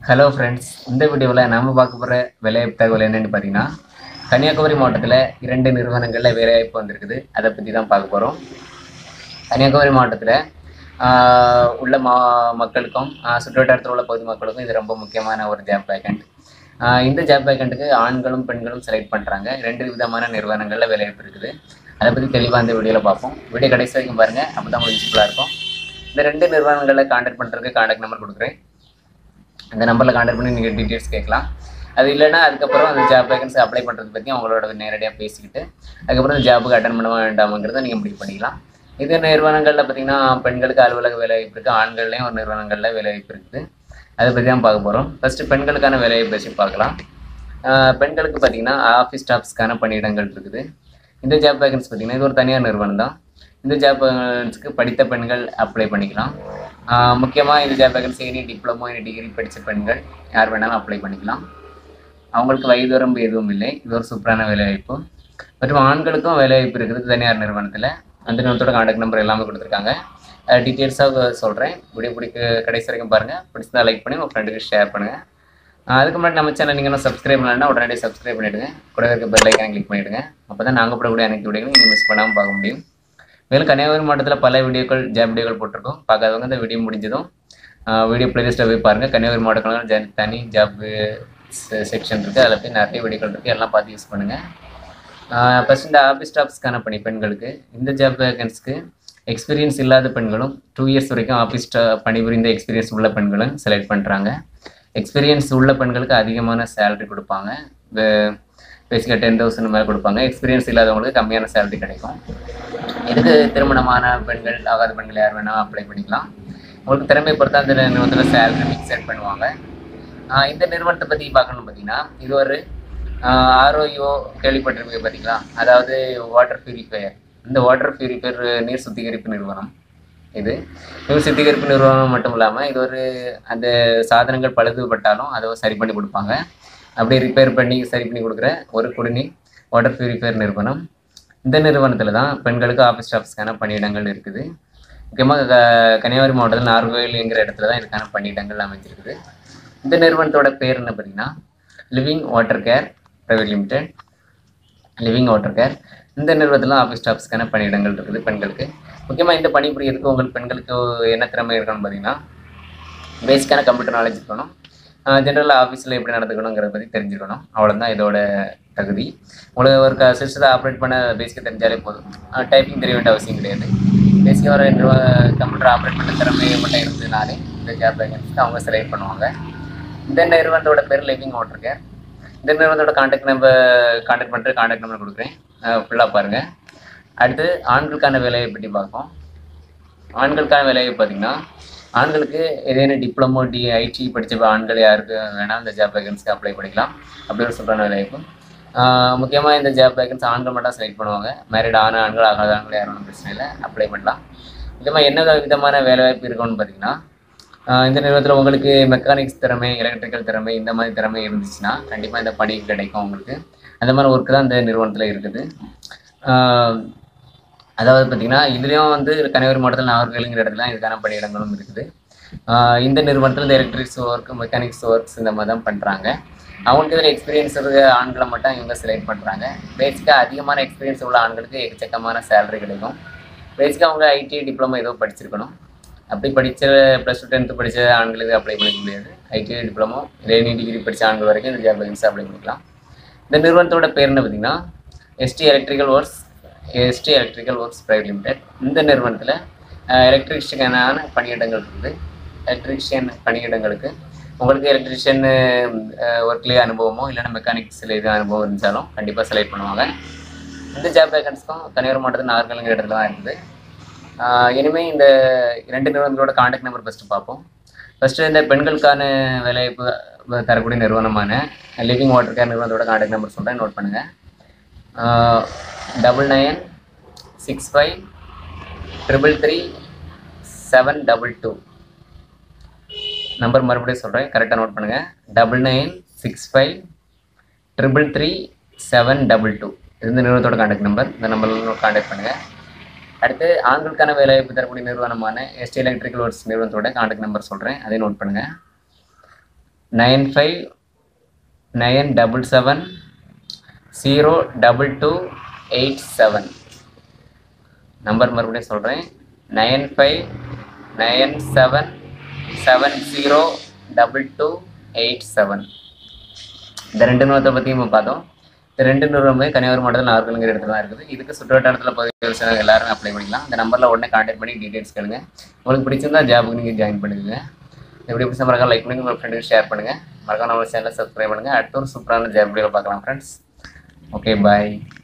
hello friends இந்த வீடியோவில் நாம பார்க்க போகிற வேலைவாய்ப்பு தகவல் என்னன்னு பார்த்தீங்கன்னா கன்னியாகுமரி மாவட்டத்தில் இரண்டு நிறுவனங்களில் வேலைவாய்ப்பு வந்திருக்குது அதை பற்றி தான் பார்க்க போகிறோம் கன்னியாகுமரி மாவட்டத்தில் உள்ள மா மக்களுக்கும் ஆஹ் சுற்றுவட்டாரத்தில் உள்ள பகுதி மக்களுக்கும் இது ரொம்ப முக்கியமான ஒரு ஜாப் வேக்கண்ட் இந்த ஜாப் வேக்கண்ட்டுக்கு ஆண்களும் பெண்களும் செலக்ட் பண்ணுறாங்க ரெண்டு விதமான நிறுவனங்களில் வேலைவாய்ப்பு இருக்குது அதை பற்றி தெளிவாக இந்த வீடியோவில் பார்ப்போம் வீடியோ கடைசி வரைக்கும் பாருங்கள் அப்போ தான் உங்களுக்கு யூஸ்ஃபுல்லாக இருக்கும் இந்த ரெண்டு நிறுவனங்களில் காண்டாக்ட் பண்ணுறதுக்கு காண்டாக்ட் நம்பர் கொடுக்குறேன் அந்த நம்பரில் காண்டாக்ட் பண்ணி நீங்கள் டீட்டெயில்ஸ் கேட்கலாம் அது இல்லைன்னா அதுக்கப்புறம் அந்த ஜாப் வேகன்சி அப்ளை பண்ணுறது பற்றி அவங்களோட நேரடியாக பேசிக்கிட்டு அதுக்கப்புறம் அந்த ஜாபுக்கு அட்டன் பண்ண வேண்டாமங்கிறத நீங்கள் முடிவு பண்ணிக்கலாம் இது நிறுவனங்களில் பார்த்தீங்கன்னா பெண்களுக்கு அலுவலக வேலைவாய்ப்பு இருக்குது ஆண்கள்லேயும் ஒரு நிறுவனங்களில் வேலைவாய்ப்பு இருக்குது அதை பற்றி தான் பார்க்க போகிறோம் ஃபஸ்ட்டு பெண்களுக்கான வேலைவாய்ப்பு பற்றி பார்க்கலாம் ஆஹ் பெண்களுக்கு பார்த்தீங்கன்னா ஆஃபீஸ் ஸ்டாஃப்ஸ்க்கான பணியிடங்கள் இருக்குது இந்த ஜாப் வேகன்சி பார்த்தீங்கன்னா இது ஒரு தனியார் நிறுவனம் தான் இந்த ஜாப் வேகன்ஸுக்கு படித்த பெண்கள் அப்ளை பண்ணிக்கலாம் முக்கியமாக இந்த job vacancy any diploma any degree படித்த பெண்கள் யார் வேணாலும் அப்ளை பண்ணிக்கலாம் அவங்களுக்கு வயது வரம்பு எதுவும் இல்லை இது ஒரு சூப்பரான வேலைவாய்ப்பு மற்றும் ஆண்களுக்கும் வேலைவாய்ப்பு இருக்குது தனியார் நிறுவனத்தில் அந்த நிறுவனத்தோட காண்டாக்ட் நம்பர் எல்லாமே கொடுத்துருக்காங்க டீட்டெயில்ஸாக சொல்கிறேன் வீடியோ பிடிக்க கடைசி வரைக்கும் பாருங்கள் பிடிச்சதா லைக் பண்ணி உங்கள் ஃப்ரெண்டுக்கு ஷேர் பண்ணுங்கள் அதுக்கு முன்னாடி நம்ம சேனல் நீங்கள் இன்னும் சப்ஸ்கிரைப் பண்ணலன்னா உடனடியாக சப்ஸ்கிரைப் பண்ணிவிடுங்க கூட இருக்க பெல் ஐக்கான கிளிக் பண்ணிவிடுங்க அப்போ தான் நாங்கள் போடக்கூடிய அனைத்து வீடியோகளும் நீங்கள் மிஸ் பண்ணாமல் பார்க்க முடியும் மேலும் கன்னியாகுமரி மாவட்டத்தில் பல வீடியோக்கள் ஜாப் வீடியோக்கள் போட்டிருக்கோம் பார்க்காதவங்க இந்த வீடியோ முடிஞ்சதும் வீடியோ பிளேலிஸ்ட்டை போய் பாருங்கள் கன்னியாகுமரி மாவட்டத்தில் ஜ தனி ஜாப் செக்ஷன் இருக்குது அதில் போய் நிறைய வீடியோக்கள் இருக்குது எல்லாம் பார்த்து யூஸ் பண்ணுங்கள் ஃபஸ்ட் இந்த ஆஃபீஸ் ஸ்டாஃப்ஸ்க்கான பணி பெண்களுக்கு இந்த ஜாப் வேகன்ஸ்க்கு எக்ஸ்பீரியன்ஸ் இல்லாத பெண்களும் டூ இயர்ஸ் வரைக்கும் ஆஃபீஸ் ஸ்டா பணிபுரிந்த எக்ஸ்பீரியன்ஸ் உள்ள பெண்களும் செலக்ட் பண்ணுறாங்க எக்ஸ்பீரியன்ஸ் உள்ள பெண்களுக்கு அதிகமான சேலரி கொடுப்பாங்க பேசிக்காக டென் தௌசண்ட் மேலே கொடுப்பாங்க எக்ஸ்பீரியன்ஸ் இல்லாதவங்களுக்கு கம்மியான சேலரி கிடைக்கும் இதுக்கு திருமணமான பெண்கள் ஆகாத பெண்கள் யார் வேணால் அப்ளை பண்ணிக்கலாம் உங்களுக்கு திறமை பொறுத்தா அந்த நிறுவனத்தில் சேலரி ஃபிக்ஸ் செட் பண்ணுவாங்க ஆஹ் இந்த நிறுவனத்தை பற்றி பார்க்கணும் பார்த்தீங்கன்னா இது ஒரு ஆர்ஓயோ கேள்விப்பட்டிருப்பீங்க பார்த்தீங்களா அதாவது வாட்டர் பியூரிஃபையர் இந்த வாட்டர் பியூரிஃபையர் நீர் சுத்திகரிப்பு நிறுவனம் இது நீர் சுத்திகரிப்பு நிறுவனம் மட்டும் இல்லாமல் இது ஒரு அந்த சாதனங்கள் பழுதுபட்டாலும் அதை சரி பண்ணி கொடுப்பாங்க அப்படியே ரிப்பேர் பண்ணி சரி பண்ணி கொடுக்குற ஒரு குடிநீர் வாட்டர் பியூரிஃபையர் நிறுவனம் இந்த நிறுவனத்தில் தான் பெண்களுக்கு ஆஃபீஸ் ஸ்டாஃப்ஸ்க்கான பணியிடங்கள் இருக்குது முக்கியமாக க கன்னியாகுமரி மாவட்டத்தில் நார்கோயில் என்கிற இடத்துல தான் இதுக்கான பணியிடங்கள் அமைஞ்சிருக்குது இந்த நிறுவனத்தோட பேர் என்ன பார்த்தீங்கன்னா living water care private limited living water care இந்த நிறுவனத்தில் ஆஃபீஸ் ஸ்டாஃப்ஸ்க்கான பணியிடங்கள் இருக்குது பெண்களுக்கு முக்கியமாக இந்த பணிபுரியறதுக்கு உங்களுக்கு பெண்களுக்கு என்ன திறமை இருக்கணும்னு பார்த்தீங்கன்னா பேசிக்கான கம்ப்யூட்டர் நாலேஜ் இருக்கணும் ஜென்ரலாக ஆஃபீஸில் எப்படி நடந்துக்கணுங்கிறத பற்றி தெரிஞ்சுக்கணும் அவ்வளோதான் இதோட தகுதி உங்களுக்கு ஒரு க சிஸ்டத்தை ஆப்ரேட் பண்ண பேசிக்காக தெரிஞ்சாலே போதும் டைப்பிங் தெரிய வேண்டிய அவசியம் கிடையாது பேசிக்காக ஒரு ரெண்டு கம்ப்யூட்டர் ஆப்ரேட் பண்ண திறமை மட்டும் இருந்ததுனாலே இந்த ஜாப் வேகன்ஸிக்கு அவங்க செலக்ட் பண்ணுவாங்க இந்த நிறுவனத்தோட பேர் லிவிங் வாட்டர் கேர் இந்த நிறுவனத்தோட காண்டாக்ட் நம்பர் காண்டாக்ட் பண்ணுற காண்டாக்ட் நம்பர் கொடுக்குறேன் ஃபுல்லாக பாருங்கள் அடுத்து ஆண்களுக்கான வேலையை பற்றி பார்ப்போம் ஆண்களுக்கான வேலையை பார்த்தீங்கன்னா ஆண்களுக்கு ஏதேனும் டிப்ளமோ டி ஐடி படித்த ஆண்கள் யாருக்கு வேணால் இந்த ஜாப் வேகன்ஸ்க்கு அப்ளை பண்ணிக்கலாம் அப்படி ஒரு சூப்பரான வேலைவாய்ப்பு முக்கியமாக இந்த ஜாப் வேகன்ஸ் ஆண்கள் மட்டும் செலக்ட் பண்ணுவாங்க மேரிட் ஆன ஆண்கள் ஆகாத ஆண்கள் யாரும் பிரச்சனை இல்லை அப்ளை பண்ணலாம் முக்கியமாக என்ன விதமான வேலைவாய்ப்பு இருக்குன்னு பார்த்தீங்கன்னா இந்த நிறுவனத்தில் உங்களுக்கு மெக்கானிக்ஸ் திறமை எலக்ட்ரிக்கல் திறமை இந்த மாதிரி திறமை இருந்துச்சுன்னா கண்டிப்பாக இந்த பணி கிடைக்கும் உங்களுக்கு அந்த மாதிரி ஒர்க்கு தான் இந்த நிறுவனத்தில் இருக்குது அதாவது பார்த்தீங்கன்னா இதுலேயும் வந்து கன்னியாகுமரி மாவட்டத்தில் நாகர்கோயிலுங்கிற இடத்துல இதுக்கான பணியிடங்களும் இருக்குது இந்த நிறுவனத்தில் இந்த எலக்ட்ரிக்ஸ் ஒர்க் மெக்கானிக்ஸ் ஒர்க்ஸ் இந்த மாதிரி தான் பண்ணுறாங்க அவங்களுக்கு இதில் எக்ஸ்பீரியன்ஸ் இருக்க ஆண்களை மட்டும் இவங்க செலக்ட் பண்ணுறாங்க பேசிக்காக அதிகமான எக்ஸ்பீரியன்ஸ் உள்ள ஆண்களுக்கு எக்கச்சக்கமான சேலரி கிடைக்கும் பேசிக்காக அவங்க ஐடி டிப்ளமோ ஏதோ படிச்சிருக்கணும் அப்படி படித்த ப்ளஸ் டூ டென்த்து படித்த ஆண்களுக்கு அப்ளை பண்ணிக்க முடியாது ஐடி டிப்ளமோ ரெனி டிகிரி படித்த ஆண்கள் வரைக்கும் இந்த ஜாப் வேகன்சி அப்ளை பண்ணிக்கலாம் இந்த நிறுவனத்தோட பேர் என்ன பார்த்தீங்கன்னா SD electrical works SD electrical works private limited இந்த நிறுவனத்தில் எலக்ட்ரிஷியனான பணியிடங்கள் இருக்குது எலக்ட்ரிஷியன் பணியிடங்களுக்கு உங்களுக்கு எலக்ட்ரிஷியன் ஒர்க்லேயே அனுபவமோ இல்லைன்னா மெக்கானிக்ஸில் எது அனுபவம் இருந்தாலும் கண்டிப்பாக செலக்ட் பண்ணுவாங்க இந்த ஜாப் வேகன்ஸ்க்கும் கன்னியாகுமரி மாவட்டத்தில் நாகர்கோயிலுங்கிற இடத்துல தான் இருக்குது இனிமேல் இந்த இரண்டு நிறுவனங்களோட காண்டாக்ட் நம்பர் ஃபஸ்ட்டு பார்ப்போம் ஃபஸ்ட்டு இந்த பெண்களுக்கான வேலைவாய்ப்பு தரக்கூடிய நிறுவனமான லிவிங் வாட்டர் கேர் நிறுவனத்தோட காண்டாக்ட் நம்பர் சொல்கிறேன் நோட் பண்ணுங்கள் double nine six five triple three seven double two number மறுபடியும் சொல்கிறேன் கரெக்டாக நோட் பண்ணுங்கள் double nine six five triple three seven double two இது இந்த நிறுவனத்தோட காண்டாக்ட் நம்பர் இந்த நம்பரில் காண்டாக்ட் பண்ணுங்கள் அடுத்து ஆண்களுக்கான வேலைவாய்ப்பு தரக்கூடிய நிறுவனமான எஸ்டி எலக்ட்ரிக்கல் ஒர்க்ஸ் நிறுவனத்தோட காண்டாக்ட் நம்பர் சொல்கிறேன் அதையும் நோட் பண்ணுங்கள் nine five nine double seven zero double two eight seven number மறுபடியும் சொல்கிறேன் nine five nine seven seven zero double two eight seven இந்த ரெண்டு நிறுவனத்தை பற்றியும் நம்ம பார்த்தோம் இந்த ரெண்டு நிறுவனமே கன்னியாகுமரி மாவட்டத்தில் நாகர்கோவிலுங்கிற இடத்துல தான் இருக்குது இதுக்கு சுற்றுவட்டாரத்தில் பகுதியில் சேர்ந்த எல்லாரும் அப்ளை பண்ணிக்கலாம் இந்த நம்பரில் உடனே கான்டாக்ட் பண்ணி டீட்டெயில்ஸ் கேளுங்க உங்களுக்கு பிடிச்சிருந்தா ஜாபுக்கு நீங்கள் ஜாயின் பண்ணிக்கோங்க எப்படி பிடிச்ச மறக்காம லைக் பண்ணுங்க உங்கள் ஃப்ரெண்டுக்கு ஷேர் பண்ணுங்கள் மறக்காம நம்ம சேனலை சப்ஸ்கிரைப் பண்ணுங்கள் அடுத்த ஒரு சூப்பரான ஜாப் வீடியோ பார்க்கலாம் ஃப்ரெண்ட்ஸ் ஓகே பாய்